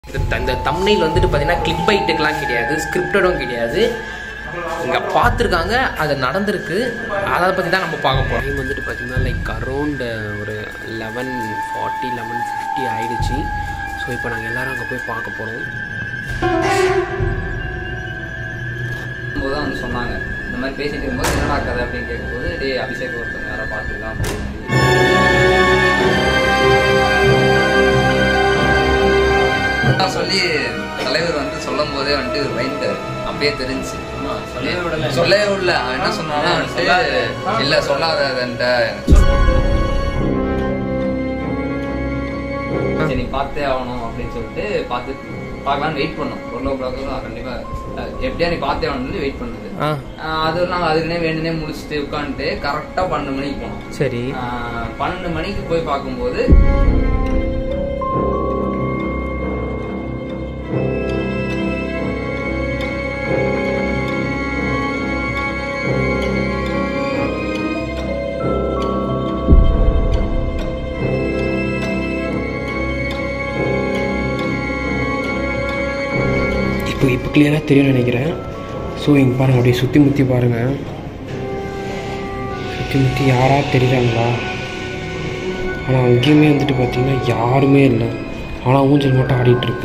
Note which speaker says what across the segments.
Speaker 1: இது த- இந்த தம்னையில் வந்துட்டு பார்த்தீங்கன்னா கிளிப் பைட்டுக்கெலாம் கிடையாது ஸ்கிரிப்டடும் கிடையாது இங்கே பார்த்துருக்காங்க அது நடந்திருக்கு அதை பற்றி தான் நம்ம பார்க்க போகிறோம் டைம் வந்துட்டு பார்த்தீங்கன்னா லைக் அரௌண்ட் ஒரு லெவன் ஃபார்ட்டி லெவன் ஃபிஃப்டி ஆயிடுச்சு ஸோ இப்போ நாங்கள் எல்லாரும் அங்கே போய் பார்க்க போகிறோம்
Speaker 2: போது தான் வந்து சொன்னாங்க இந்த மாதிரி பேசிட்டு இருக்கும்போது என்னடா கதை அப்படின்னு கேட்கும்போது டேய் அபிஷேக் ஒருத்தவங்க யாரோ பார்த்துருக்கான் அப்படின்னு நான் சொல்லி தலைவர் வந்து சொல்லும் போதே வந்துட்டு ஒரு பயந்தார் அப்பயே தெரிஞ்சு சொல்லவே விடல அவன் என்ன சொன்னாலும் வந்துட்டு இல்ல சொல்லாதன்ட்ட சரி நீ பார்த்தே ஆகணும் அப்படின்னு சொல்லிட்டு பார்த்து பார்க்கலாம்னு வெயிட் பண்ணோம் டுவெல் ஓ கிளாக் கண்டிப்பா அஹ் எப்படியா நீ பார்த்தே ஆகணும்னு வெயிட் பண்ணது
Speaker 1: ஆ
Speaker 2: ஆஹ் அது நாங்கள் அதுக்குனே வேணுனே முடிச்சுட்டு உட்காந்துட்டு கரெக்டாக பன்னெண்டு மணிக்கு போனோம்
Speaker 1: சரி
Speaker 2: ஆஹ் பன்னெண்டு மணிக்கு போய் பார்க்கும்போது
Speaker 1: இப்போ இப்போ கிளியராக தெரியும்னு நினைக்கிறேன் ஸோ இங்கே பாருங்கள் அப்படியே சுற்றி முற்றி பாருங்கள் சுற்றி முற்றி யாராக தெரியுறாங்களா ஆனால் அங்கேயுமே வந்துட்டு பார்த்தீங்கன்னா யாருமே இல்லை ஆனால் ஊஞ்சல் மட்டும் ஆடிட்டு இருக்கு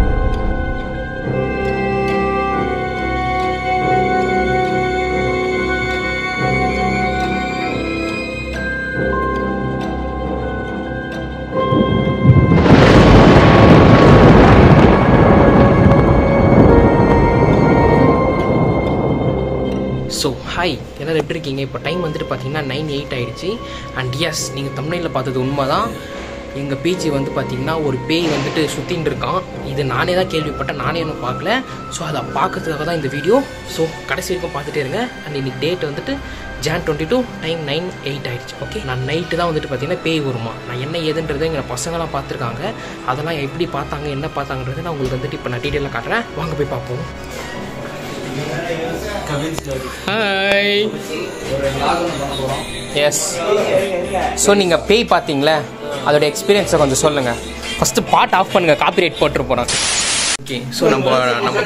Speaker 1: ஸோ ஹாய் எல்லோரும் எப்படி இருக்கீங்க இப்போ டைம் வந்துட்டு பார்த்தீங்கன்னா நைன் எயிட் ஆயிடுச்சு அண்ட் எஸ் நீங்கள் தமிழில் பார்த்தது உண்மை தான் எங்கள் பேச்சு வந்து பார்த்தீங்கன்னா ஒரு பேய் வந்துட்டு சுற்றின்னு இருக்கான் இது நானே தான் கேள்விப்பட்டேன் நானே இன்னும் பார்க்கல ஸோ அதை பார்க்கறதுக்காக தான் இந்த வீடியோ ஸோ கடைசி வரைக்கும் பார்த்துட்டே இருங்க அண்ட் இன்னைக்கு டேட் வந்துட்டு Jan twenty two time nine eight ஆயிடுச்சு ஓகே நான் நைட்டு தான் வந்துட்டு பார்த்தீங்கன்னா பேய் வருமா நான் என்ன ஏதுன்றது எங்கள் பசங்களாம் பார்த்துருக்காங்க அதெல்லாம் எப்படி பார்த்தாங்க என்ன பார்த்தாங்கன்றதை நான் உங்களுக்கு வந்துட்டு இப்போ நான் டீட்டெயிலாக காட்டுறேன் வாங்க போய் பார்ப்போம் ஹாய் எஸ் ஸோ நீங்கள் பேய் பார்த்தீங்களே அதோட எக்ஸ்பீரியன்ஸை கொஞ்சம் சொல்லுங்கள் ஃபஸ்ட்டு பாட் ஆஃப் பண்ணுங்கள் காப்பிரைட் போட்டுரு போகிறோம் ஓகே ஸோ நம்ம நம்ம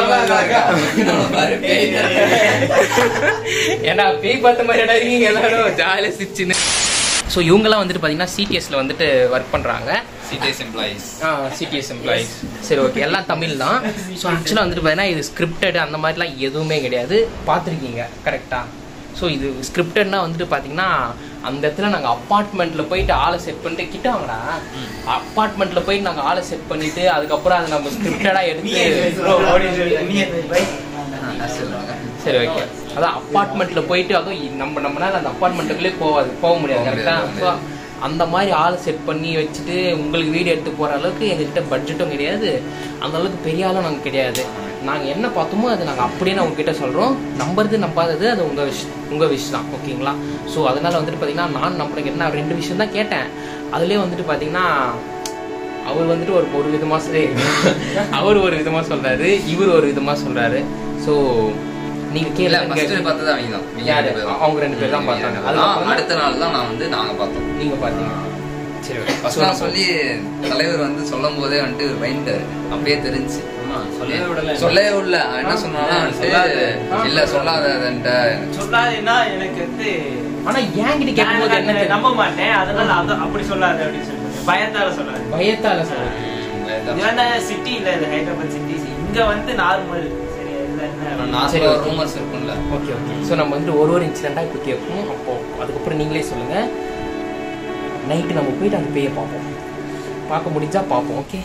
Speaker 1: ஏன்னா பேய் பார்த்த மாதிரி இடம் இருக்கீங்க எல்லாரும் ஜாலியாக சிரிச்சுன்னு ஸோ இவங்கெல்லாம் வந்துட்டு பார்த்தீங்கன்னா சிடிஎஸ்ல வந்துட்டு ஒர்க் பண்ணுறாங்க
Speaker 2: சிடிஎஸ் எம்ப்ளாயிஸ்
Speaker 1: சிடிஎஸ் எம்ப்ளாயிஸ் சரி ஓகே எல்லாம் தமிழ் தான் ஸோ ஆக்சுவலாக வந்துட்டு பார்த்தீங்கன்னா இது ஸ்கிரிப்டட் அந்த மாதிரிலாம் எதுவுமே கிடையாது பார்த்துருக்கீங்க கரெக்டாக ஸோ இது ஸ்கிரிப்டட்னா வந்துட்டு பார்த்தீங்கன்னா அந்த இடத்துல நாங்கள் அப்பார்ட்மெண்ட்டில் போயிட்டு ஆளை செட் பண்ணிட்டு கிட்ட வாங்கடா அப்பார்ட்மெண்ட்டில் போயிட்டு நாங்கள் ஆளை செட் பண்ணிட்டு அதுக்கப்புறம் அதை நம்ம ஸ்கிரிப்டடாக எடுத்து சரி ஓகே அதான் அப்பார்ட்மெண்ட்ல போயிட்டு அதுவும் இ- நம்ம நம்மளால அந்த அப்பார்ட்மெண்ட்டுக்குள்ளே போகாது போக முடியாது
Speaker 2: போக
Speaker 1: கரெக்டா
Speaker 2: முடியாது.
Speaker 1: ஸோ அந்த மாதிரி ஆள் செட் பண்ணி வச்சுட்டு உங்களுக்கு வீடியோ எடுத்து போற அளவுக்கு எங்ககிட்ட பட்ஜெட்டும் கிடையாது அந்த அளவுக்கு பெரிய ஆளும் நாங்கள் கிடையாது நாங்கள் என்ன பார்த்தோமோ அது நாங்கள் அப்படியே நான் உங்ககிட்ட சொல்கிறோம் நம்புறது நம்பாதது அது உங்கள் விஷ் உங்கள் விஷ் தான் ஓகேங்களா ஸோ அதனால வந்துட்டு பார்த்தீங்கன்னா நான் நம்மளுக்கு என்ன ரெண்டு விஷயம் தான் கேட்டேன் அதுலேயே வந்துட்டு பார்த்தீங்கன்னா அவர் வந்துட்டு ஒரு ஒரு விதமா சொல்லி அவர் ஒரு விதமா சொல்றாரு இவர் ஒரு விதமா சொல்றாரு ஸோ நீங்க
Speaker 2: இல்ல
Speaker 1: கேள்வி
Speaker 2: ஃபர்ஸ்ட் பார்த்தது அவங்க தான் நீங்க
Speaker 1: யாரு?
Speaker 2: ரெண்டு பேரும்.
Speaker 1: அவங்க ரெண்டு பேர் தான்
Speaker 2: நீங்க
Speaker 1: பார்த்தாங்க.
Speaker 2: ரெண்டு பேரும்.
Speaker 1: அதுக்கப்புறம்
Speaker 2: அடுத்த நாள் தான் நான் வந்து நாங்க பார்த்தோம்
Speaker 1: நீங்க பாத்தீங்க சரி okay.
Speaker 2: ஃபர்ஸ்ட் நான் சொல்லி தலைவர் வந்து சொல்லும் போதே வந்துட்டு ஒரு பயந்தார் அப்பயே தெரிஞ்சு
Speaker 3: சொல்லவே விடல
Speaker 2: சொல்லவே விடல அவன் என்ன சொன்னாலும் வந்துட்டு இல்ல சொல்லாதன்ட்ட
Speaker 3: சொல்லாதுன்னா எனக்கு வந்து
Speaker 1: ஆனா என்கிட்ட கேட்கும்போது
Speaker 3: நான்
Speaker 1: என்ன
Speaker 3: அதை
Speaker 1: தெரியும்?
Speaker 3: நம்ப மாட்டேன் அதனால அது அப்படி சொல்லாது அப்படின்னு சொல்லிட்டு பயத்தால சொல்லாது
Speaker 1: பயத்தால சொல்றேன்
Speaker 3: இவன் சிட்டி இல்ல இது ஹைதராபாத் சிட்டி இங்க வந்து நார்மல் சரி இல்ல என்ன
Speaker 2: நான்
Speaker 1: சரி,
Speaker 2: சொல்ல
Speaker 1: okay.
Speaker 2: ரூமர்ஸ் இருக்கும்ல
Speaker 1: ஓகே ஓகே ஸோ நம்ம வந்துட்டு ஒரு ஒரு இன்சிடென்ட்டாக இப்போ கேட்போம் அப்போ அதுக்கப்புறம் நீங்களே சொல்லுங்க நைட்டு நம்ம போயிட்டு அந்த பேயை பார்ப்போம் பார்க்க முடிஞ்சா பார்ப்போம் ஓகே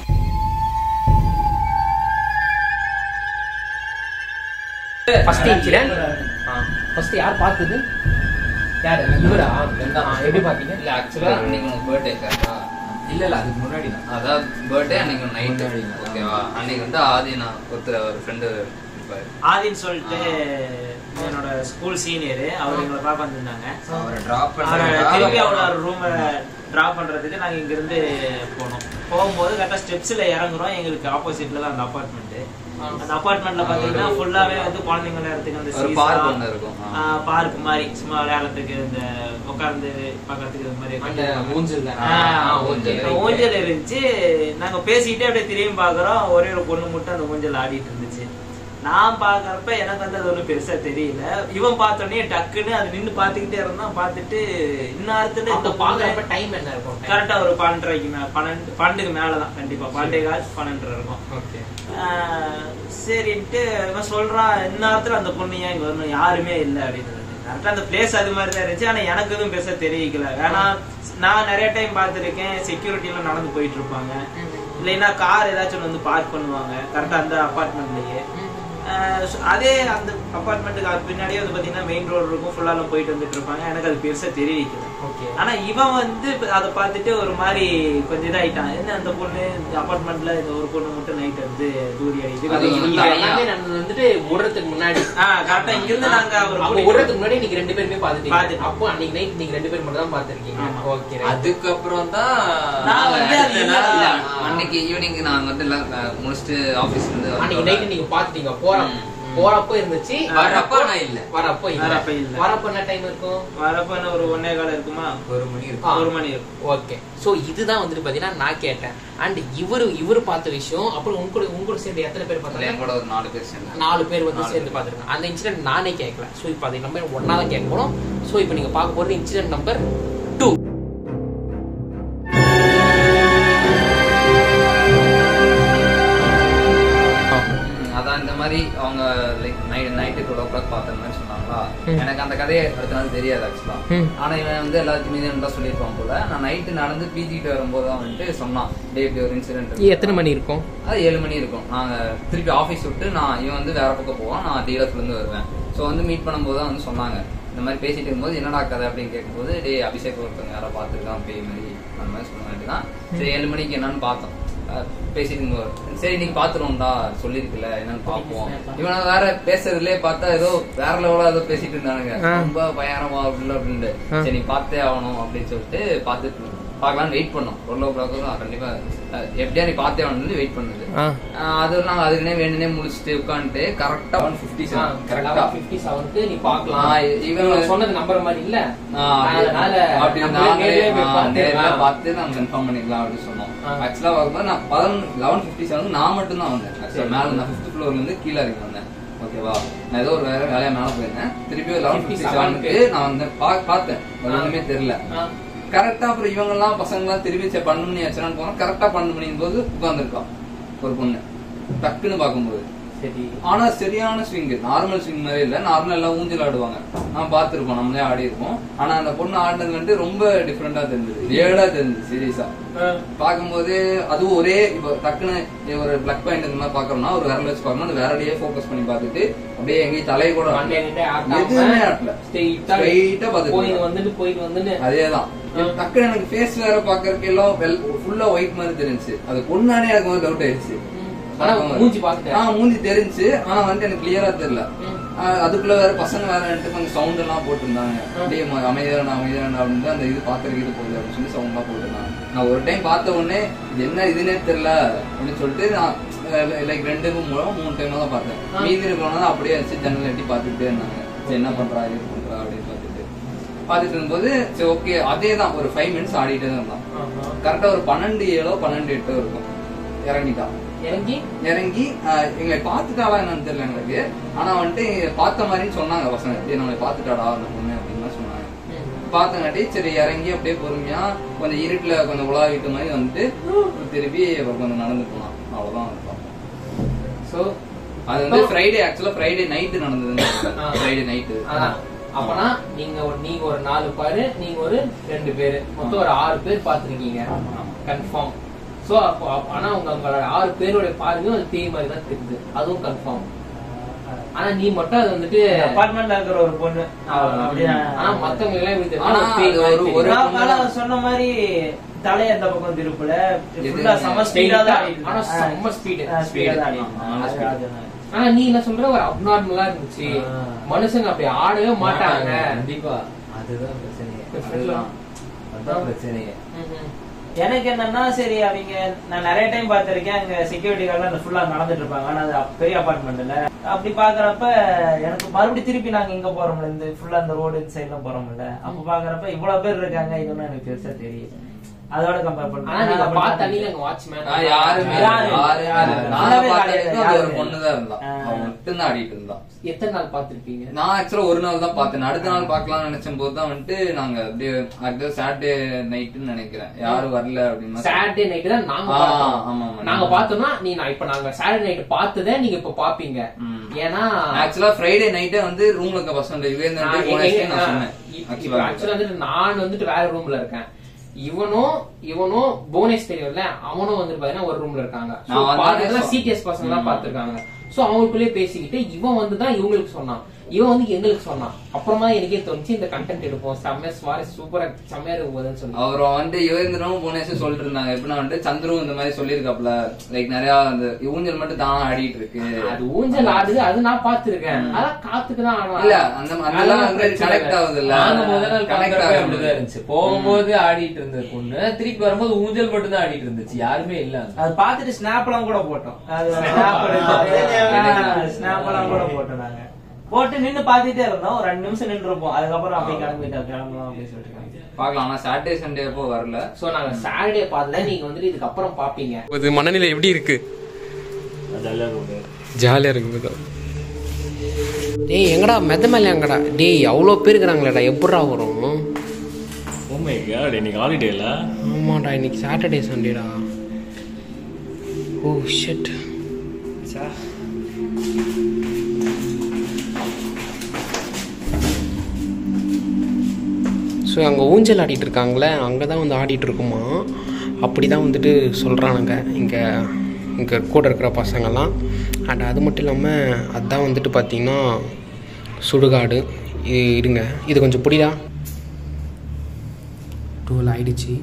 Speaker 1: ஃபர்ஸ்ட் இன்சிடென்ட் ஃபர்ஸ்ட் யார் பார்த்தது யார் இவரா ஆ, எப்படி பார்த்தீங்க
Speaker 2: இல்ல ஆக்சுவலா அன்னைக்கு உங்க பர்த்டே கரெக்டா
Speaker 4: இல்ல இல்ல அதுக்கு முன்னாடி தான்
Speaker 2: அதாவது பர்த்டே அன்னைக்கு நைட் ஓகேவா அன்னைக்கு வந்து ஆதி நான் ஒருத்தர் ஒரு ஃப்ரெண்டு இருப்பாரு
Speaker 3: ஆதின்னு சொல்லிட்டு என்னோட ஸ்கூல் சீனியர் அவர் எங்களை பார்க்க வந்திருந்தாங்க
Speaker 4: அவரை டிராப்
Speaker 3: அவரை திருப்பி
Speaker 4: பண்ண
Speaker 3: அவரோட ரூமை டிராப் பண்றதுக்கு நாங்க இங்க இருந்து போனோம் போகும்போது கரெக்டா ஸ்டெப்ஸ்ல இறங்குறோம் எங்களுக்கு ஆப்போசிட்ல தான் அந்த அபார்ட்மெண்ட் அந்த அபார்ட்மெண்ட்ல பாத்தீங்கன்னா ஃபுல்லாவே வந்து குழந்தைங்க விளையாடுறதுக்கு அந்த
Speaker 2: ஒரு
Speaker 3: சீசா,
Speaker 2: பார்க் ஒண்ணு இருக்கும் ஆ.
Speaker 3: ஆ, பார்க் மாதிரி சும்மா விளையாடுறதுக்கு இந்த உட்கார்ந்து பார்க்கறதுக்கு இது மாதிரி
Speaker 1: அந்த ஊஞ்சல் தானே?
Speaker 3: ஆ,
Speaker 1: ஆ, ஊஞ்சல்,
Speaker 3: ஊஞ்சல்.
Speaker 1: right.
Speaker 3: ஊஞ்சல் இருந்துச்சு நாங்க பேசிக்கிட்டே அப்படியே திரும்பி பாக்குறோம் ஒரே ஒரு பொண்ணு மட்டும் அந்த ஊஞ்சல் ஆடிட்டு இருந்துச்சு நான் பாக்குறப்ப எனக்கு வந்து அது ஒண்ணும் பெருசா தெரியல இவன் பார்த்தோன்னே டக்குன்னு அது நின்னு பாத்துக்கிட்டே இருந்தான் பார்த்துட்டு இந்நேரத்துல
Speaker 1: அப்ப
Speaker 3: இந்த
Speaker 1: பாக்குறப்ப time என்ன இருக்கும்? Time.
Speaker 3: கரெக்டா ஒரு பன்னெண்டரைக்கு மேல பன்னெண்டு பன்னெண்டுக்கு மேலதான் கண்டிப்பா பன்னெண்டே கால் பன்னெண்டரை இருக்கும்
Speaker 1: Okay.
Speaker 3: ஆஹ் சரின்ட்டு இவன் சொல்றான் இந்நேரத்துல அந்த பொண்ணு ஏன் இங்க வரணும் யாருமே இல்ல அப்படின்னு கரெக்டா அந்த பிளேஸ் அது மாதிரி தான் இருந்துச்சு ஆனா எனக்கு எதுவும் பெருசா தெரிவிக்கல வேணா நான் நிறைய டைம் பார்த்திருக்கேன் செக்யூரிட்டி எல்லாம் நடந்து போயிட்டு இருப்பாங்க இல்லைன்னா கார் ஏதாச்சும் வந்து பார்க் பண்ணுவாங்க கரெக்டா அந்த அபார்ட்மெண்ட்லயே அதே அந்த அபார்ட்மெண்ட்டுக்கு அது பின்னாடியே வந்து பாத்தீங்கன்னா மெயின் ரோடு இருக்கும் ஃபுல்லாலும் போயிட்டு வந்துட்டு இருப்பாங்க எனக்கு அது பெருசா தெரிவிக்கல
Speaker 1: Okay.
Speaker 3: ஆனா இவன் வந்து அதை பார்த்துட்டு ஒரு மாதிரி கொஞ்சம் இதாயிட்டான் என்ன அந்த பொண்ணு இந்த அபார்ட்மெண்ட்ல இந்த ஒரு பொண்ணு மட்டும் நைட் வந்து தூரி அடிக்குது
Speaker 2: அது
Speaker 1: இது
Speaker 2: வந்து
Speaker 1: எல்லாமே நடந்தது வந்துட்டு விடுறதுக்கு முன்னாடி
Speaker 3: ஆஹ் கரெக்டா இங்க இருந்து நாங்க ஒரு
Speaker 1: அப்ப விடுறதுக்கு முன்னாடி நீங்க ரெண்டு பேருமே பாத்துட்டீங்க
Speaker 3: பாத்துட்டோம்.
Speaker 1: அப்போ அன்னைக்கு நைட் நீங்க ரெண்டு பேரும் மட்டும் தான் பாத்துருக்கீங்க
Speaker 3: ஆமா.
Speaker 1: ஓகே
Speaker 4: அதுக்கப்புறம் தான்
Speaker 3: நான் வந்து அது
Speaker 2: இல்ல,
Speaker 3: இல்ல.
Speaker 2: இல்ல, அன்னைக்கு ஈவினிங் நாங்க வந்து எல்லாம் அஹ், முடிச்சுட்டு ஆபீஸ்ல இருந்து
Speaker 1: அன்னைக்கு
Speaker 2: வந்தோம்.
Speaker 1: நைட் நீங்க பாத்துட்டீங்க போற
Speaker 2: ம்.
Speaker 1: போறப்போ இருந்துச்சு
Speaker 4: வரப்போ நான் இல்ல.
Speaker 1: வரப்போ இல்ல
Speaker 3: வரப்ப இல்ல.
Speaker 1: வரப்போ என்ன டைம் இருக்கும்
Speaker 3: வரப்ப என்ன ஒரு ஒன்னே காலம் இருக்குமா
Speaker 4: ஒரு மணி இருக்கும்
Speaker 1: ஆ.
Speaker 3: ஒரு மணி இருக்கும்
Speaker 1: ஓகே சோ இதுதான் வந்துட்டு பாத்தீங்கன்னா நான் கேட்டேன் அண்ட் இவரு இவரு பார்த்த விஷயம் அப்புறம் உங்க கூட உங்க கூட சேர்ந்து எத்தனை பேர்
Speaker 2: என்
Speaker 1: பார்த்தாங்க
Speaker 2: கூட ஒரு நாலு பேர் சேர்ந்தாங்க
Speaker 1: நாலு பேர் வந்து
Speaker 2: நாலு
Speaker 1: சேர்ந்து
Speaker 2: பேர்.
Speaker 1: பார்த்துருக்கேன் அந்த இன்சிடென்ட் நானே கேட்கல ஸோ இப்போ அதை நம்ம ஒன்னா தான் கேட்க போறோம் ஸோ இப்போ நீங்க பார்க்க போறது இன்சிடென்ட் நம்பர் டூ
Speaker 2: ம், அதான் இந்த மாதிரி அவங்க like night night twelve o'clock பார்த்த மாதிரி சொன்னாங்களா
Speaker 1: ம்.
Speaker 2: எனக்கு அந்த கதையை அடுத்த நாள் தெரியாது ஆக்சுவலா
Speaker 1: ம்.
Speaker 2: ஆனா இவன் வந்து எல்லாத்துக்குமே தான் சொல்லியிருப்பான் போல நான் நைட்டு நடந்து பிஜிட்டு வரும்போது தான் வந்துட்டு சொன்னான் டே இப்படி ஒரு இன்சிடென்ட்
Speaker 1: எத்தனை மணி இருக்கும்
Speaker 2: அது ஏழு மணி இருக்கும் நாங்க திருப்பி ஆஃபீஸ் விட்டு நான் இவன் வந்து வேற பக்கம் போவான் நான் தீரத்துல இருந்து வருவேன் ஸோ வந்து மீட் பண்ணும்போது தான் வந்து சொன்னாங்க இந்த மாதிரி பேசிட்டு இருக்கும்போது என்னடா கதை அப்படின்னு கேட்கும்போது டே அபிஷேக் ஒருத்தவங்க யாரோ பார்த்துருக்கான் பேய் மாதிரி அந்த மாதிரி சொன்னாங்க தான் சரி ஏழு மணிக்கு என்னன்னு பார்த்தோம் அஹ் பேசிட்டு இருக்கும்போது சரி நீங்க பாத்துருவோம்டா சொல்லிருக்குல்ல என்னன்னு பார்ப்போம் இவனை வேற பேசுறதுலயே பார்த்தா ஏதோ வேற லெவலா ஏதோ பேசிட்டு இருந்தானுங்க
Speaker 1: ஆ.
Speaker 2: ரொம்ப பயங்கரமா அப்படின்னு அப்படின்ட்டு
Speaker 1: ஆ.
Speaker 2: சரி நீ பார்த்தே ஆகணும் அப்படின்னு சொல்லிட்டு பார்த்துட்டு பார்க்கலாம்னு வெயிட் பண்ணோம் ஒரு லோ கண்டிப்பா அஹ் எப்படியா நீ பார்த்தே ஆகணும்னு வெயிட் பண்ணுது ஆஹ் அது நாங்க அதுக்குனே வேணுனே முடிச்சுட்டு உட்காந்துட்டு கரெக்டா ஒன் பிப்டி செவன் கரெக்டா
Speaker 1: ஃபிஃப்டி செவனுக்கு நீ பார்க்கலாம்
Speaker 2: ஆ, இவன்
Speaker 1: இவன் சொன்னது நம்பர் மாதிரி இல்ல அதனால
Speaker 2: அப்படி
Speaker 1: நம்ம நேர்லயே போய் பார்த்து, ஆ.
Speaker 2: பார்த்து நம்ம கன்ஃபார்ம் பண்ணிக்கலாம் அப்படின்னு சொன்னோம்
Speaker 1: ஆ.
Speaker 2: ஆக்சுவலா பார்க்கும்போது நான் பதினொன்று லெவன் ஃபிஃப்டி செவன் நான் மட்டும் தான் வந்தேன் ஆக்சுவலா மேல நான் ஃபிஃப்த் ஃப்ளோர்ல இருந்து கீழே இறங்கி வந்தேன் ஓகேவா நான் ஏதோ ஒரு வேற வேலையா மேல போயிருந்தேன் திருப்பி லெவன் ஃபிஃப்டி
Speaker 1: 57
Speaker 2: செவனுக்கு நான் வந்து பா- பார்த்தேன் அது ஒண்ணுமே தெரியல
Speaker 1: ஆ.
Speaker 2: கரெக்டா அப்புறம் இவங்க எல்லாம் பசங்க எல்லாம் திருப்பி சரி பன்னெண்டு மணி ஆச்சுன்னு போனோம் கரெக்டா பன்னெண்டு மணி போது உட்காந்துருக்கான் ஒரு பொண்ணு டக்குன்னு பார்க்கும்போது
Speaker 1: சரி
Speaker 2: ஆனா சரியான ஸ்விங் நார்மல் ஸ்விங் மாதிரி இல்ல நார்மல் எல்லாம் ஊஞ்சல் ஆடுவாங்க நான் பார்த்திருப்போம் நம்மளே ஆடி இருப்போம் ஆனா அந்த பொண்ணு ஆடினது வந்து ரொம்ப டிஃப்ரெண்டா தெரிஞ்சது ரியலா தெரிஞ்சது சீரியஸா பார்க்கும்போது அதுவும் ஒரே இப்போ டக்குன்னு ஒரு பிளக் பாயிண்ட் இந்த மாதிரி பாக்குறோம்னா ஒரு விரல் வச்சு பார்க்கணும் அந்த விரலையே ஃபோக்கஸ் பண்ணி பார்த்துட்டு அப்படியே எங்கேயும் தலையை கூட ஆட்டல.
Speaker 1: மண்டையிலே ஆட்டாம,
Speaker 2: எதுவுமே ஆட்டல
Speaker 1: straight ஆ
Speaker 2: Straight ஆ பார்த்துட்டு
Speaker 1: போயிட்டு
Speaker 2: இருந்தா.
Speaker 1: வந்துட்டு போயிட்டு வந்துன்னு
Speaker 2: அதேதான் டக்குன்னு எனக்கு ஃபேஸ் வேற பாக்குறதுக்கு எல்லாம் ஃபுல்லா ஒயிட் மாதிரி தெரிஞ்சு அது பொண்ணானே எனக்கு ஒரு டவுட் ஆயிடுச்சு
Speaker 1: ஆனா மூஞ்சி பார்த்துட்டேன்.
Speaker 2: ஆ மூஞ்சி தெரிஞ்சு ஆனா வந்து எனக்கு கிளியரா தெரியல
Speaker 1: ம்.
Speaker 2: ஆ, அதுக்குள்ள வேற பசங்க வேற வந்துட்டு கொஞ்சம் சவுண்ட் எல்லாம் போட்டிருந்தாங்க அப்படியே ம- அமைதியான அமைதியான அப்படின்னு அந்த இது பாக்குறதுக்கு இது போகுது அப்படின்னு சொல்லி சவுண்ட் எல்லாம் போட்டிருந்தாங்க நான் ஒரு டைம் பார்த்த உடனே இது என்ன இதுன்னே தெரியல அப்படின்னு சொல்லிட்டு நான் லைக் ரெண்டு மூணு மூணு டைம் தான் பார்த்தேன்
Speaker 1: ஆ.
Speaker 2: மீதி இருக்கிறவங்க அப்படியே வச்சு ஜன்னல் எட்டி பார்த்துட்டே இருந்தாங்க சரி என்ன பண்றா இது பண்றா அப்படின்னு பார்த்துட்டு பார்த்துட்டு இருக்கும்போது சரி ஓகே அதே தான் ஒரு ஃபைவ் மினிட்ஸ் ஆடிட்டே தான் இருந்தான்
Speaker 1: ஆஹா.
Speaker 2: கரெக்டா ஒரு பன்னெண்டு ஏழோ பன்னெண்டு எட்டோ இருக்கும் இறங்கிட்டான்
Speaker 1: இறங்கி
Speaker 2: இறங்கி ஆஹ், எங்களை பார்த்துட்டாளா என்னன்னு தெரியல எங்களுக்கு ஆனா வந்துட்டு பார்த்த மாதிரின்னு சொன்னாங்க பசங்க "டேய், நம்மளை பார்த்துட்டாடா அந்த பொண்ணு அப்படின்னு தான் சொன்னாங்க பார்த்தங்காட்டி சரி இறங்கி அப்படியே பொறுமையா கொஞ்சம் இருட்டுல கொஞ்சம் உலாவிட்டு மாதிரி வந்துட்டு திருப்பி அப்புறம் கொஞ்சம் நடந்து போனான் அவ்வளவுதான் இருக்கும்
Speaker 1: சோ
Speaker 2: அது வந்து ஃப்ரைடே ஆக்சுவலா ஃப்ரைடே நைட்டு நடந்தது
Speaker 1: ஆ.
Speaker 2: ஃப்ரைடே நைட்டு
Speaker 1: அதான் அப்பனா நீங்க ஒரு நீங்க ஒரு நாலு பேரு நீங்க ஒரு ரெண்டு பேரு மொத்தம் ஒரு ஆறு பேர் பாத்திருக்கீங்க கன்ஃபார்ம் சோ அப்போ அப்ப- ஆனா உங்க உங்களோட ஆறு பேரோட பாருங்க அது பேய் மாதிரி தான் தெரியுது அதுவும் கன்ஃபார்ம் ஆனா நீ மட்டும் அது வந்துட்டு
Speaker 3: அபார்ட்மெண்ட்ல இருக்கிற ஒரு பொண்ணு அப்படியே
Speaker 1: ஆனா மத்தவங்க எல்லாம் எப்படி தெரியும்?
Speaker 2: ஆனா
Speaker 1: அது பேய்
Speaker 2: அது
Speaker 1: மாதிரி
Speaker 2: ஒரு-
Speaker 1: தெரியும்.
Speaker 2: ஒரு
Speaker 3: நான்
Speaker 2: பொண்ணு
Speaker 3: ஆனா
Speaker 2: தான்.
Speaker 3: சொன்ன மாதிரி தலைய அந்த பக்கம் திருப்பல
Speaker 2: எது?
Speaker 3: ஃபுல்லா செம ஸ்பீடா தான் ஆடிட்டு
Speaker 1: ஆனா
Speaker 3: இருந்தா.
Speaker 1: செம்ம speed.
Speaker 3: ஆ, speed ஆ தான் ஆடிட்டு
Speaker 2: ஆமா,
Speaker 3: இருந்தா.
Speaker 2: நல்ல
Speaker 3: அது-
Speaker 2: speed.
Speaker 3: அது-
Speaker 1: ஆனா நீ என்ன சொல்ற ஒரு அப்நார்மலா இருந்துச்சு
Speaker 3: ஆ.
Speaker 1: மனுஷங்க அப்படி ஆடவே மாட்டாங்க
Speaker 4: கண்டிப்பா அதுதான் பிரச்சனையே
Speaker 1: Different
Speaker 4: அதுதான் அதுதான் பிரச்சனையே
Speaker 1: ம்ஹும்.
Speaker 3: எனக்கு என்னன்னா சரி அவங்க நான் நிறைய டைம் பார்த்திருக்கேன் அங்க செக்யூரிட்டி கார்டுலாம் அந்த ஃபுல்லா நடந்துட்டு இருப்பாங்க ஆனா அது அப்~ பெரிய அபார்ட்மெண்ட்ல அப்படி பாக்குறப்ப எனக்கு மறுபடியும் திருப்பி நாங்க இங்க போறோம்ல இந்த ஃபுல்லா அந்த ரோடு இந்த சைட்லாம் போறோம்ல அப்ப பாக்குறப்ப இவ்வளவு பேர் இருக்காங்க இதெல்லாம் எனக்கு பெருசா தெரியும் அதோட கம்பேர்
Speaker 1: ஆனா நீங்க
Speaker 3: பண்ணி
Speaker 1: பார்த்த அன்னைக்கு அங்க வாட்ச்மேன்
Speaker 2: நான் யாருமே இல்ல,
Speaker 3: யாரு?
Speaker 2: யாருமே
Speaker 3: யாரு?
Speaker 2: இல்ல. நான்
Speaker 3: சொல்லவே
Speaker 2: பார்த்த
Speaker 3: கிடையாது,
Speaker 2: வரைக்கும் அது ஒரு
Speaker 3: யாரு?
Speaker 2: பொண்ணுதான் இருந்தா
Speaker 3: ஆ.
Speaker 2: அவன் மட்டும்தான் ஆடிட்டு இருந்தான்
Speaker 1: எத்தனை நாள் பார்த்திருப்பீங்க
Speaker 2: நான் ஆக்சுவலா ஒரு நாள் தான் பார்த்தேன் அடுத்த நாள் பார்க்கலாம்னு நினைச்ச போது தான் வந்துட்டு நாங்க அப்படியே அடுத்த சாட்டர்டே நைட்டுன்னு நினைக்கிறேன் யாரும் வரல அப்படின்னா
Speaker 1: சாட்டர்டே நைட் தான் நாங்க
Speaker 2: ஆ,
Speaker 1: பார்த்தோம்
Speaker 2: ஆமா, ஆமா.
Speaker 1: நாங்க பார்த்தோம்னா நீ நான் இப்ப நாங்க சாட்டர்டே நைட் பார்த்ததே நீங்க இப்ப பாப்பீங்க
Speaker 2: ம்.
Speaker 1: ஏன்னா
Speaker 2: ஆக்சுவலா ஃப்ரைடே நைட்டே வந்து ரூம்ல இருக்க பசங்க இவே
Speaker 1: நான்
Speaker 2: இருந்து
Speaker 1: எங்க- எங்க-
Speaker 2: நான் சொன்னேன்
Speaker 1: இப்ப
Speaker 2: ஆக்சுவலா
Speaker 1: actually வந்துட்டு நான் வந்துட்டு வேற ரூம்ல இருக்கேன் இவனும் இவனும் புவனேஷ் தெரியும்ல அவனும் வந்துட்டு பாத்தீங்கன்னா ஒரு ரூம்ல இருக்காங்க So,
Speaker 2: நான் வந்து
Speaker 1: பாத்தீங்கன்னா
Speaker 2: சொ-
Speaker 1: சிடிஎஸ் பசங்க தான்
Speaker 2: ம்.
Speaker 1: பாத்துருக்காங்க சோ அவங்களுக்குள்ளே பேசிக்கிட்டு இவன் வந்து தான் இவங்களுக்கு சொன்னான் இவன் வந்து எங்களுக்கு சொன்னான் அப்புறமா எனக்கே தோணுச்சு இந்த கண்டென்ட் எடுப்போம் செம்ம சுவாரஸ் சூப்பரா செம்மையா இருக்கும் போதுன்னு சொல்லி
Speaker 2: அப்புறம் வந்து யுவேந்திரனும் புவனேஷும் சொல்லிட்டு இருந்தாங்க எப்படின்னா வந்துட்டு சந்துரும் இந்த மாதிரி சொல்லியிருக்காப்ல லைக் நிறைய அந்த ஊஞ்சல் மட்டும் தான் ஆடிட்டு இருக்கு
Speaker 1: அது ஊஞ்சல் ஆடுது அது நான் பாத்துருக்கேன் அதான் காத்துக்கு தான் ஆடுவான்
Speaker 2: இல்ல அந்த அதெல்லாம் வந்து கனெக்ட் ஆகுது இல்ல
Speaker 4: நாங்க முதல் நாள்
Speaker 2: கனெக்ட்
Speaker 4: கனெக்ட்
Speaker 2: ஆகுது
Speaker 4: அப்படிதான் இருந்துச்சு போகும்போது ஆடிட்டு இருந்த பொண்ணு திருப்பி வரும்போது ஊஞ்சல் மட்டும் தான் ஆடிட்டு இருந்துச்சு யாருமே இல்ல அங்க.
Speaker 3: அது பார்த்துட்டு ஸ்னாப் எல்லாம் கூட போட்டோம் அது ஸ்னாப் ஸ்னாப் எல்லாம் கூட போட்டோம் நாங்க போட்டு நின்னு பாத்துட்டே இருந்தோம் ஒரு ரெண்டு நிமிஷம் நின்று இருப்போம் அதுக்கப்புறம் அப்படியே கிளம்பிட்டோம் கிளம்பலாம் அப்படின்னு சொல்லிட்டு
Speaker 2: பாக்கலாம் ஆனா சாட்டர்டே சண்டே அப்போ வரல
Speaker 1: சோ நாங்க சாட்டர்டே பார்த்தல நீங்க வந்துட்டு இதுக்கப்புறம் பாப்பீங்க
Speaker 5: இது மனநிலை எப்படி இருக்கு ஜாலியா இருக்கு
Speaker 1: டேய் எங்கடா மெத மேல எங்கடா டேய் அவ்வளோ பேர் இருக்கிறாங்களேடா எப்படா வரும்
Speaker 6: Oh my god, இன்னைக்கு ஹாலிடேல
Speaker 1: ஆமாடா இன்னைக்கு சாட்டர்டே சண்டேடா ஓ ஷிட் ஸோ அங்கே ஊஞ்சல் ஆடிட்டு இருக்காங்களே அங்கே தான் வந்து ஆடிட்டு இருக்குமா அப்படி தான் வந்துட்டு சொல்கிறானுங்க இங்கே இங்கே கூட இருக்கிற பசங்கள்லாம் அண்ட் அது மட்டும் இல்லாமல் அதான் வந்துட்டு பார்த்தீங்கன்னா சுடுகாடு இ- இருங்க இது கொஞ்சம் புரியுதா டுவெல் ஆயிடுச்சு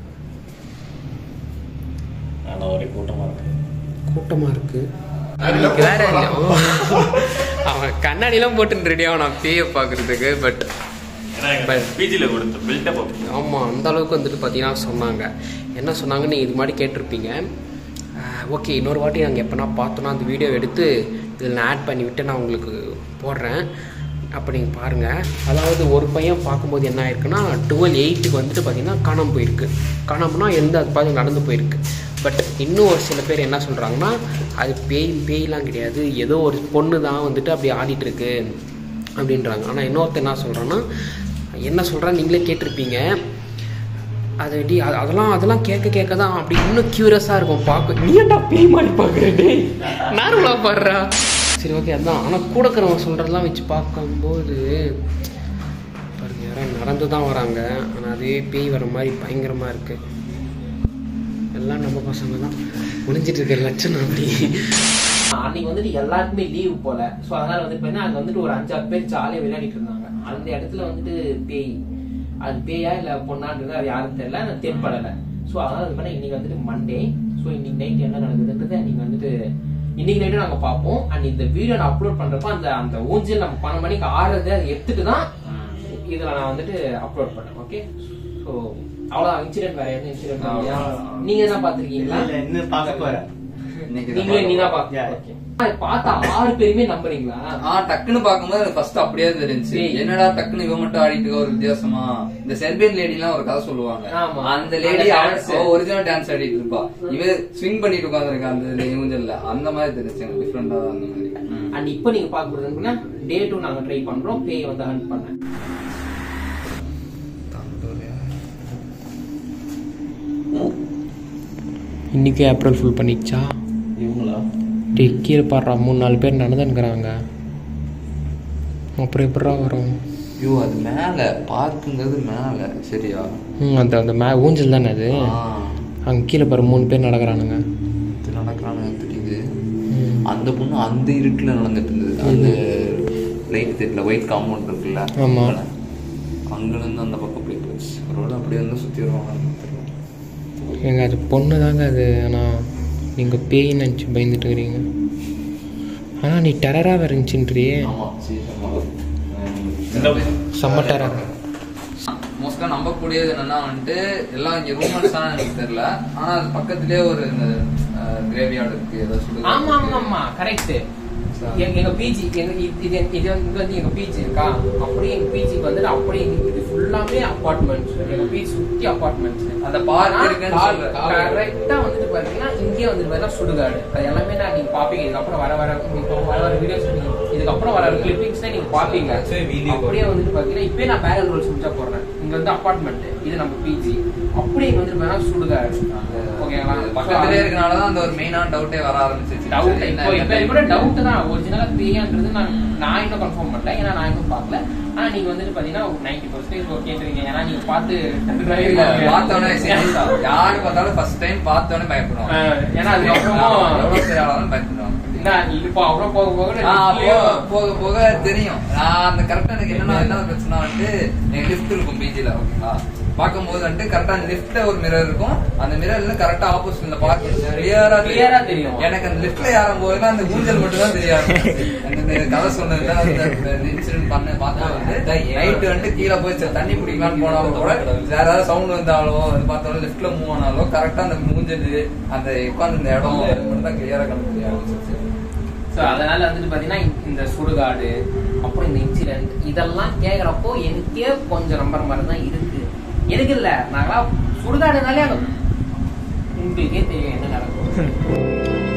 Speaker 6: ஆனா ஒரே கூட்டமா இருக்கு
Speaker 1: கூட்டமாக இருக்குது அதுக்கு வேற இல்லை அவன் கண்ணாடிலாம் போட்டு ரெடி ஆகணும் பேயை பார்க்குறதுக்கு பட்
Speaker 6: ஏன்னா பிஜில கொடுத்த பில்டப்
Speaker 1: ஆமாம் அந்த அளவுக்கு வந்துட்டு பார்த்தீங்கன்னா சொன்னாங்க என்ன சொன்னாங்கன்னு நீங்கள் இது மாதிரி கேட்டிருப்பீங்க ஓகே இன்னொரு வாட்டி நாங்கள் எப்போனா பார்த்தோன்னா அந்த வீடியோ எடுத்து இதில் நான் ஆட் பண்ணி விட்டு நான் உங்களுக்கு போடுறேன் அப்போ நீங்கள் பாருங்கள் அதாவது ஒரு பையன் பார்க்கும்போது என்ன ஆயிருக்குன்னா டுவெல் எயிட்டுக்கு வந்துட்டு பார்த்தீங்கன்னா காணாமல் போயிருக்கு காணாமனா எந்த அது பாதி நடந்து போயிருக்கு பட் இன்னும் ஒரு சில பேர் என்ன சொல்கிறாங்கன்னா அது பேய் பேய்லாம் கிடையாது ஏதோ ஒரு பொண்ணு தான் வந்துட்டு அப்படி ஆடிட்டு இருக்கு அப்படின்றாங்க ஆனால் இன்னொருத்தர் என்ன சொல்கிறான்னா என்ன சொல்கிறா நீங்களே கேட்டிருப்பீங்க அது டி அது- அதெல்லாம் அதெல்லாம் கேட்க கேட்க தான் அப்படி இன்னும் க்யூரியஸாக இருக்கும் பார்க்க நீ ஏன்டா பேய் மாதிரி பார்க்குற டேய் நார்மலாக பாடுறா சரி ஓகே அதான் ஆனால் கூட இருக்கிறவங்க சொல்கிறதெல்லாம் வச்சு பார்க்கும்போது பாருங்க யாரும் நடந்து தான் வராங்க ஆனால் அதே பேய் வர மாதிரி பயங்கரமாக இருக்குது எல்லாம் நம்ம பசங்க தான் ஒளிஞ்சிட்டு இருக்கிற லட்சணம் அப்படி அன்னைக்கு வந்துட்டு எல்லாருக்குமே லீவ் போல ஸோ அதனால வந்து பார்த்தீங்கன்னா அங்கே வந்துட்டு ஒரு அஞ்சாறு பேர் ஜாலியாக விளையாடிட்டு இருந்தாங்க அந்த இடத்துல வந்துட்டு பேய் அது பேயா இல்லை பொண்ணான்றது அது யாரும் தெரியல நான் தென்படலை ஸோ அதனால அது பண்ண இன்னைக்கு வந்துட்டு மண்டே ஸோ இன்னைக்கு நைட் என்ன நடக்குதுன்றதை நீங்கள் வந்துட்டு இன்னைக்கு நைட்டு நாங்கள் பார்ப்போம் அண்ட் இந்த வீடியோ நான் அப்லோட் பண்ணுறப்போ அந்த அந்த ஊஞ்சல் நம்ம பன்னெண்டு மணிக்கு ஆறுறது அதை எடுத்துட்டு தான் இதில் நான் வந்துட்டு அப்லோட் பண்ணேன் ஓகே ஸோ அவ்வளோ இன்சிடென்ட் வேற எதுவும் இன்சிடென்ட் இல்லையா நீங்க என்ன பார்த்துருக்கீங்களா
Speaker 3: இன்னும் பார்க்க போறேன்
Speaker 2: இன்னைக்கு
Speaker 1: நீங்களே நீ தான்
Speaker 3: Yeah.
Speaker 1: பாக்க பார்த்தா ஆறு பேருமே நம்புறீங்களா
Speaker 2: ஆ டக்குன்னு பாக்கும்போது எனக்கு ஃபர்ஸ்ட் அப்படியே தெரிஞ்சு
Speaker 1: ஏய்.
Speaker 2: என்னடா டக்குன்னு இவன் மட்டும் ஆடிட்டு இருக்க ஒரு வித்தியாசமா இந்த செர்பியன் லேடி எல்லாம் ஒரு கதை சொல்லுவாங்க
Speaker 1: ஆமா.
Speaker 2: அந்த லேடி
Speaker 1: அந்த
Speaker 2: அவ
Speaker 1: dance.
Speaker 2: ஒரிஜினல் டான்ஸ் ஆடிட்டு இருப்பா இவ ஸ்விங் பண்ணிட்டு உட்காந்துருக்கா அந்த ஊஞ்சல்ல அந்த மாதிரி தெரிஞ்சு எனக்கு டிஃப்ரெண்டா அந்த மாதிரி ம்.
Speaker 1: அண்ட் இப்போ நீங்க பார்க்க போறதுன்னா டே டூ நாங்க ட்ரை பண்றோம் பேய் வந்து ஹண்ட் பண்ண இன்னைக்கு ஏப்ரல் ஃபுல் பண்ணிச்சா
Speaker 6: இவங்களா
Speaker 1: டே கீழே பாடுறா மூணு நாலு பேர் நடந்துங்கிறாங்க அப்புறம் எப்படா வரும்
Speaker 2: ஐயோ அது மேல பார்க்குங்கிறது மேல சரியா
Speaker 1: ம் அந்த அந்த மே ஊஞ்சல் தானே அது அங்கே கீழே பாரு மூணு பேர் நடக்கிறானுங்க
Speaker 2: இது நடக்கிறானு தெரியுது
Speaker 1: ம்.
Speaker 2: அந்த பொண்ணு அந்த இருட்டுல நடந்துட்டு இருந்தது அந்த லைட் தெரியல ஒயிட் காம்பவுண்ட் இருக்குல்ல
Speaker 1: ஆமா.
Speaker 2: அங்க இருந்து அந்த பக்கம் போயிட்டு போச்சு ஒருவேளை அப்படியே வந்து சுத்தி வருவாங்க
Speaker 1: ஏங்க அது பொண்ணு தாங்க அது ஆனால் நீங்கள் பேய் நினச்சி பயந்துட்டு இருக்கிறீங்க ஆனால் நீ டெரராக இருந்துச்சுன்றியே
Speaker 2: ஆமா சீக்கிரமா
Speaker 6: இந்த
Speaker 1: செம்ம டெரர்
Speaker 2: மோஸ்டா நம்பக்கூடியது என்னன்னா வந்துட்டு எல்லாம் இங்க ரூமர்ஸ் தான் எனக்கு தெரியல ஆனா அது பக்கத்துலயே ஒரு இந்த கிரேவியார்டு இருக்கு ஏதோ சுடுகாடு
Speaker 1: ஆமா ஆமா
Speaker 2: இருக்கு.
Speaker 1: ஆமா கரெக்ட் எங்க பிஜி எங்க இது இது இது வந்து இங்க வந்து எங்க பிஜி இருக்கா அப்படியே எங்க பிஜிக்கு வந்துட்டு அப்படியே இது ஃபுல்லாமே அபார்ட்மெண்ட்ஸ் எங்க பிஜி சுத்தி அபார்ட்மெண்ட்ஸ்
Speaker 2: அந்த பார்க் இருக்குன்னு சொல்றேன்.
Speaker 1: கரெக்டா வந்துட்டு பாத்தீங்கன்னா இங்கே வந்துட்டு பாத்தீங்கன்னா சுடுகாடு அது எல்லாமே நான் நீங்க பாப்பீங்க இதுக்கப்புறம் வர வர இப்போ வர வர வீடியோஸ் இதுக்கப்புறம் வர கிளிப்பிங்ஸ் நீங்க பாப்பீங்க அப்படியே வந்துட்டு பாத்தீங்கன்னா இப்பயே நான் பேரல் ரோல்ஸ் முடிச்சா போடுறேன் இங்க வந்து அபார்ட்மெண்ட் இது நம்ம பிஜி அப்படியே இங்க வந்துட்டு பாத்தீங்கன்னா சுடுகாடு ஓகேங்களா
Speaker 2: அது பக்கத்துலயே இருக்கனாலதான் அந்த ஒரு மெயினான டவுட்டே வர ஆரம்பிச்சிச்சு
Speaker 1: டவுட்
Speaker 2: சரி,
Speaker 1: இப்போ
Speaker 2: என்ன-
Speaker 1: இப்போ கூட டவுட் தான் ஒரிஜினலா த்ரீயான்றது நான் நான் இன்னும் கன்ஃபார்ம் பண்ணல ஏன்னா நான் இன்னும் பார்க்கல ஆனா நீங்க வந்துட்டு பாத்தீங்கன்னா நைன்டி பர்சன்டேஜ் ஓகேன்றீங்க ஏன்னா நீங்க பார்த்து
Speaker 2: இல்ல, பார்த்தோன்னே serious ஆ. யாரு பார்த்தாலும் first time பார்த்தோன்னே பயப்படுவாங்க.
Speaker 1: ஆஹ், ஏன்னா
Speaker 2: ஆமா,
Speaker 1: அதுக்கப்புறமும்
Speaker 2: எவ்வளவு பெரிய ஆளாலும் பயப்படுவாங்க.
Speaker 1: என்ன இப்போ அவ்வளோ போக போக
Speaker 2: ஆ, போக போக போக தெரியும் நான் அந்த கரெக்டா எனக்கு என்னன்னா என்ன பிரச்சனை வந்துட்டு எங்க லிஃப்ட் இருக்கும் பிஜில ஓகேங்களா பார்க்கும்போது வந்துட்டு கரெக்டா அந்த லிஃப்ட்ல ஒரு மிரர் இருக்கும் அந்த மிரர்ல கரெக்டா ஆப்போசிட் இந்த பார்க் கிளியரா
Speaker 1: Clear ஆ தெரியும்.
Speaker 2: எனக்கு அந்த லிஃப்ட்ல ஏறும் போது அந்த ஊஞ்சல் மட்டும் தான் தெரியாது எனக்கு இந்த கதை சொன்னதுல அந்த இன்சிடென்ட் பண்ண பார்த்தா வந்து நைட் வந்துட்டு கீழே போய் சரி, தண்ணி குடிக்கலாம்னு போனாலும் கூட வேற ஏதாவது சவுண்ட் வந்தாலோ அது பார்த்தாலும் லிஃப்ட்ல மூவ் ஆனாலோ கரெக்டா அந்த மூஞ்சல் அந்த உட்கார்ந்து இந்த இடம் அது மட்டும் தான் கிளியரா கண்டுபிடிக்க ஆரம்பிச்சிருச்சு
Speaker 1: ஸோ அதனால வந்துட்டு பாத்தீங்கன்னா இந்த- இந்த சுடுகாடு அப்புறம் இந்த இன்சிடென்ட் இதெல்லாம் கேக்குறப்போ எனக்கே கொஞ்சம் நம்புற மாதிரி தான் இருக்கு எதுக்கு இல்ல நாங்களாம் சுடுகாடுனாலே அங்க உங்களுக்கே தெரியும் என்ன நடக்கும்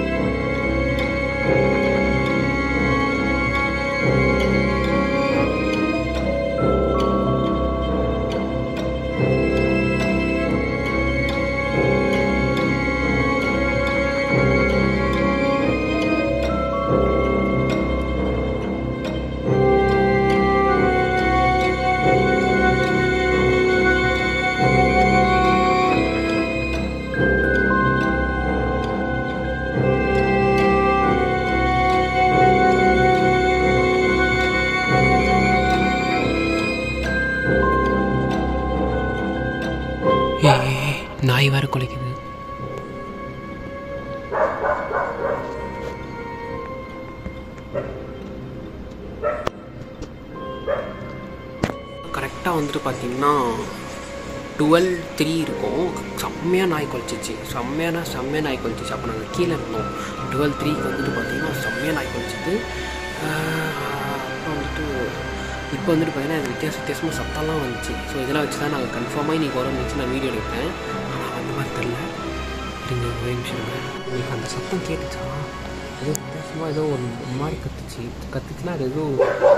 Speaker 1: நாய் வேற குலைக்குது கரெக்டாக வந்துட்டு பார்த்தீங்கன்னா டுவெல் த்ரீ இருக்கும் செம்மையாக நாய் குலைச்சிச்சு செம்மையான செம்மையாக நாய் குலைச்சிச்சு அப்போ நாங்கள் கீழே இருந்தோம் டுவெல் த்ரீக்கு வந்துட்டு பார்த்தீங்கன்னா செம்மையாக நாய் குலைச்சிது அப்புறம் வந்துட்டு இப்போ வந்துட்டு பார்த்தீங்கன்னா அது வித்தியாச வித்தியாசமாக சத்தம்லாம் வந்துச்சு ஸோ இதெல்லாம் வச்சு தான் நாங்கள் கன்ஃபார்மாக இன்றைக்கி வர வச்சு நான் வீடியோ எடுத்தேன் ஆனால் அந்த மாதிரி தெரில இருங்க ஒரே நிமிஷம் இருங்க. உங்களுக்கு அந்த சத்தம் கேட்டுச்சா ஏதோ வித்தியாசமாக ஏதோ ஒரு ஒரு மாதிரி கத்துச்சு கத்துச்சுன்னா அது ஏதோ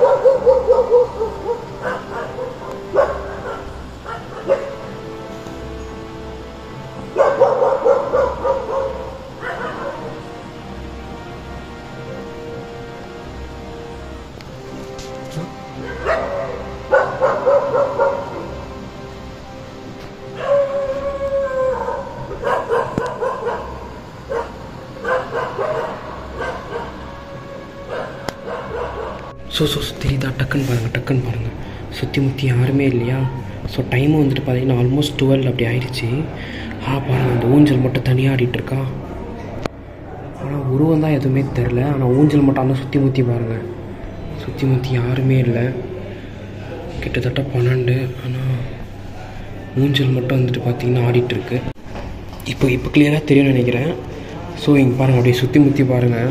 Speaker 1: ஸோ ஸோ தெரியுதா டக்குன்னு பாருங்கள் டக்குன்னு பாருங்கள் சுற்றி முற்றி யாருமே இல்லையா ஸோ டைமும் வந்துட்டு பார்த்தீங்கன்னா ஆல்மோஸ்ட் டுவெல் அப்படி ஆயிடுச்சு ஆ பாருங்கள் அந்த ஊஞ்சல் மட்டும் தனியாக ஆடிட்டு இருக்கா ஆனால் உருவம் தான் எதுவுமே தெரில ஆனால் ஊஞ்சல் மட்டும் ஆனால் சுற்றி முற்றி பாருங்கள் சுற்றி முற்றி யாருமே இல்லை கிட்டத்தட்ட பன்னெண்டு ஆனால் ஊஞ்சல் மட்டும் வந்துட்டு பார்த்தீங்கன்னா ஆடிட்டுருக்கு இப்போ இப்போ கிளியராக தெரியும்னு நினைக்கிறேன் ஸோ இங்கே பாருங்கள் அப்படியே சுற்றி முற்றி பாருங்கள்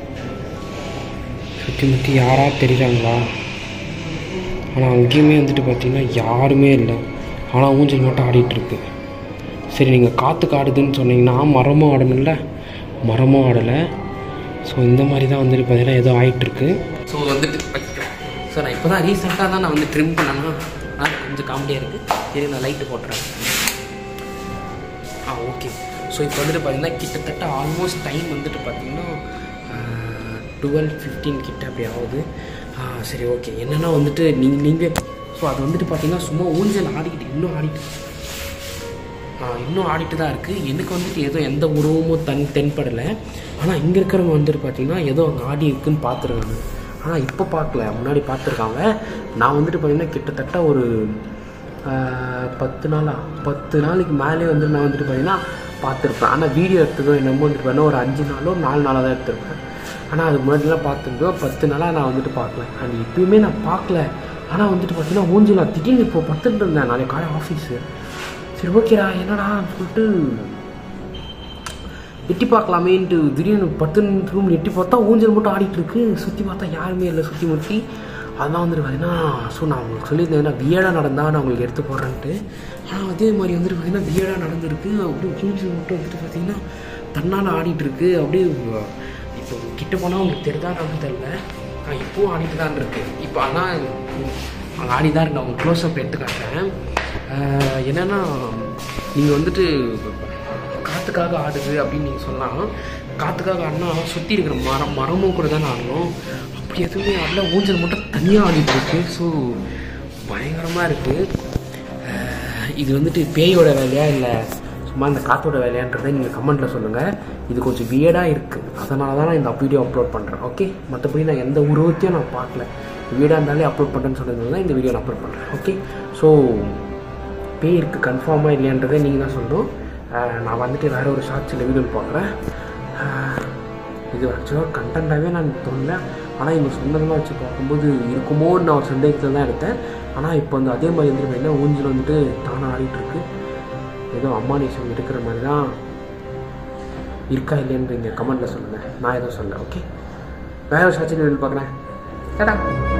Speaker 1: சுற்றி முற்றி யாரா தெரியுறாங்களா ஆனால் அங்கேயுமே வந்துட்டு பார்த்தீங்கன்னா யாருமே இல்லை ஆனால் ஊஞ்சல் மட்டும் ஆடிட்டுருக்கு சரி நீங்கள் காற்றுக்கு ஆடுதுன்னு சொன்னீங்கன்னா மரமும் ஆடணும்ல மரமும் ஆடலை ஸோ இந்த மாதிரி தான் வந்துட்டு பார்த்தீங்கன்னா ஏதோ ஆயிட்டுருக்கு ஸோ வந்துட்டு ஸோ நான் இப்போ தான் ரீசெண்டாக தான் நான் வந்து ட்ரிம் பண்ணேன்னா ஆ, கொஞ்சம் காமெடியாக இருக்குது சரி நான் லைட்டு போட்டுறேன் ஆ ஓகே ஸோ இப்போ வந்துட்டு பார்த்தீங்கன்னா கிட்டத்தட்ட ஆல்மோஸ்ட் டைம் வந்துட்டு பார்த்தீங்கன்னா டுவெல் ஃபிஃப்டீன் கிட்ட அப்படி ஆகுது ஆ, சரி ஓகே என்னென்னா வந்துட்டு நீங்கள் நீங்கள் ஸோ அது வந்துட்டு பார்த்தீங்கன்னா சும்மா ஊஞ்சல் ஆடிக்கிட்டு இன்னும் ஆடிட்டு ஆ, இன்னும் ஆடிட்டு தான் இருக்குது எனக்கு வந்துட்டு ஏதோ எந்த உருவமும் தன் தென்படலை ஆனால் இங்கே இருக்கிறவங்க வந்துட்டு பார்த்தீங்கன்னா ஏதோ அங்கே ஆடி இருக்குன்னு பார்த்துருக்காங்க ஆனால் இப்போ பார்க்கல முன்னாடி பார்த்துருக்காங்க நான் வந்துட்டு பார்த்தீங்கன்னா கிட்டத்தட்ட ஒரு ஆ, பத்து நாளா பத்து நாளைக்கு மேலே வந்து நான் வந்துட்டு பார்த்தீங்கன்னா பார்த்துருப்பேன் ஆனால் வீடியோ எடுத்ததோ என்னமோ வந்துட்டு பார்த்தீங்கன்னா ஒரு அஞ்சு நாளோ நாலு நாளாக தான் எடுத்திருப்பேன் ஆனால் அதுக்கு முன்னாடிலாம் பார்த்துருந்தோ பத்து நாளாக நான் வந்துட்டு பார்க்கல அண்ட் இப்பயுமே நான் பார்க்கல ஆனால் வந்துட்டு பார்த்தீங்கன்னா ஊஞ்சலா திடீர்னு இப்போ படுத்துட்டு இருந்தேன் நாளைக்கு காலை ஆஃபீஸு சரி ஓகேடா என்னடா சொல்லிட்டு எட்டி பார்க்கலாமேன்ட்டு திடீர்னு பத்து ரூம் எட்டி பார்த்தா ஊஞ்சல் மட்டும் ஆடிட்டு இருக்கு சுற்றி பார்த்தா யாருமே இல்லை சுற்றி முற்றி அதெல்லாம் வந்துட்டு பார்த்தீங்கன்னா ஸோ நான் உங்களுக்கு சொல்லியிருந்தேன் ஏன்னா பிஏடாக நடந்தால் நான் உங்களுக்கு எடுத்து போடுறேன்ட்டு ஆனால் அதே மாதிரி வந்துட்டு பார்த்தீங்கன்னா பிஏடாக நடந்திருக்கு அப்படியே ஊஞ்சல் மட்டும் வந்துட்டு பார்த்தீங்கன்னா தன்னால் ஆடிட்டு இருக்கு அப்படியே இப்போ கிட்ட போனால் உங்களுக்கு தெரிதா நான் தெரில நான் இப்போவும் ஆடிட்டு தான் இருக்கு இப்போ ஆனால் அங்கே ஆடி தான் இருக்கு நான் உங்களுக்கு க்ளோஸ் அப் எடுத்து காட்டுறேன் ஆஹ் என்னன்னா நீங்கள் வந்துட்டு காற்றுக்காக ஆடுது அப்படின்னு நீங்கள் சொல்லலாம் காற்றுக்காக ஆடினா சுற்றி இருக்கிற மரம் மரமும் கூட தானே ஆடணும் அப்படி எதுவுமே ஆடல ஊஞ்சல் மட்டும் தனியாக ஆடிட்டு இருக்கு ஸோ பயங்கரமாக இருக்குது இது வந்துட்டு பேயோட வேலையா இல்லை சும்மா இந்த காற்றோட வேலையான்றதை நீங்கள் கமெண்ட்டில் சொல்லுங்கள் இது கொஞ்சம் வியர்டாக இருக்குது அதனால தான் நான் இந்த வீடியோ அப்லோட் பண்ணுறேன் ஓகே மற்றபடி நான் எந்த உருவத்தையும் நான் பார்க்கல வீடாக இருந்தாலே அப்லோட் பண்ணுறேன்னு சொன்னது தான் இந்த வீடியோ நான் அப்லோட் பண்ணுறேன் ஓகே ஸோ பேய் இருக்குது கன்ஃபார்மாக இல்லையான்றதை நீங்கள் தான் சொல்லணும் அஹ் நான் வந்துட்டு வேற ஒரு ஷார்ட்ஸ் இல்லை வீடியோ பார்க்குறேன் இது ஆக்சுவலாக கண்டென்ட்டாகவே நான் தோணல ஆனால் இவங்க சொன்னதெல்லாம் வச்சு பார்க்கும்போது இருக்குமோன்னு நான் ஒரு சந்தேகத்தில் தான் எடுத்தேன் ஆனால் இப்போ வந்து அதே மாதிரி வந்துட்டு என்ன ஊஞ்சல் வந்துட்டு தானே ஆடிட்டு இருக்கு ஏதோ அம்மா நேசம் இருக்கிற மாதிரி தான் இருக்கா இல்லைன்னு நீங்கள் கமெண்ட்டில் சொல்லுங்கள் நான் எதுவும் சொல்ல ஓகே வேற ஒரு ஷார்ட்ஸ் வீடியோ பார்க்குறேன் கேட்டா